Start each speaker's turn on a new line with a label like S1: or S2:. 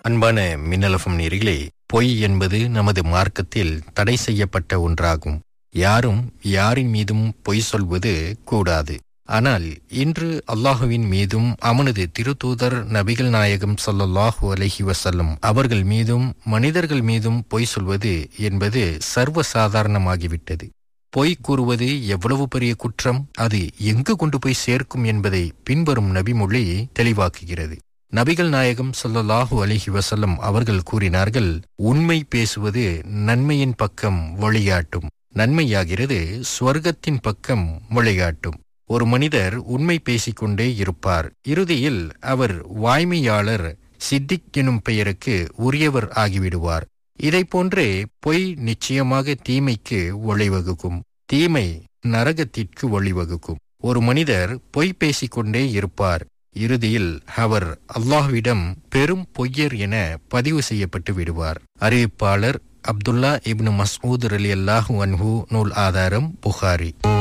S1: அன்பான மின்னலஃபம் நேர்களே பொய் என்பது நமது மார்க்கத்தில் தடை செய்யப்பட்ட ஒன்றாகும் யாரும் யாரின் மீதும் பொய் சொல்வது கூடாது ஆனால் இன்று அல்லாஹுவின் மீதும் அவனது திருத்தூதர் நபிகள் நாயகம் ஸல்லல்லாஹு அலைஹி வஸல்லம் அவர்கள் மீதும் மனிதர்கள் மீதும் பொய் சொல்வது என்பது சர்வ சாதாரணமாகிவிட்டது பொய் கூறுவது எவ்வளவு பெரிய குற்றம் அது எங்கு கொண்டு போய் சேர்க்கும் என்பதை பின்வரும் நபிமொழி தெளிவாக்குகிறது நபிகள் நாயகம் ஸல்லல்லாஹு அலைஹி வஸல்லம் அவர்கள் கூறினார்கள் உண்மை பேசுவது நன்மையின் பக்கம் வழிகாட்டும் நன்மையாகிறது ஸ்வர்க்கத்தின் பக்கம் வழிகாட்டும் ஒரு மனிதர் உண்மை பேசிக்கொண்டே இருப்பார் இறுதியில் அவர் வாய்மையாளர் சித்திக் எனும் பெயருக்கு உரியவர் ஆகிவிடுவார் இதைப் போன்றே பொய் நிச்சயமாக தீமைக்கு வழிவகுக்கும் தீமை நரகத்திற்கு வழிவகுக்கும் ஒரு மனிதர் பொய் பேசிக்கொண்டே இருப்பார் இறுதியில் அவர் அல்லாஹ்விடம் பெரும் பொய்யர் என பதிவு செய்யப்பட்டு விடுவார் அறிவிப்பாளர் அப்துல்லா இப்னு மஸ்ஊத் அலி அல்லாஹு அன்ஹு நூல் ஆதாரம் புகாரி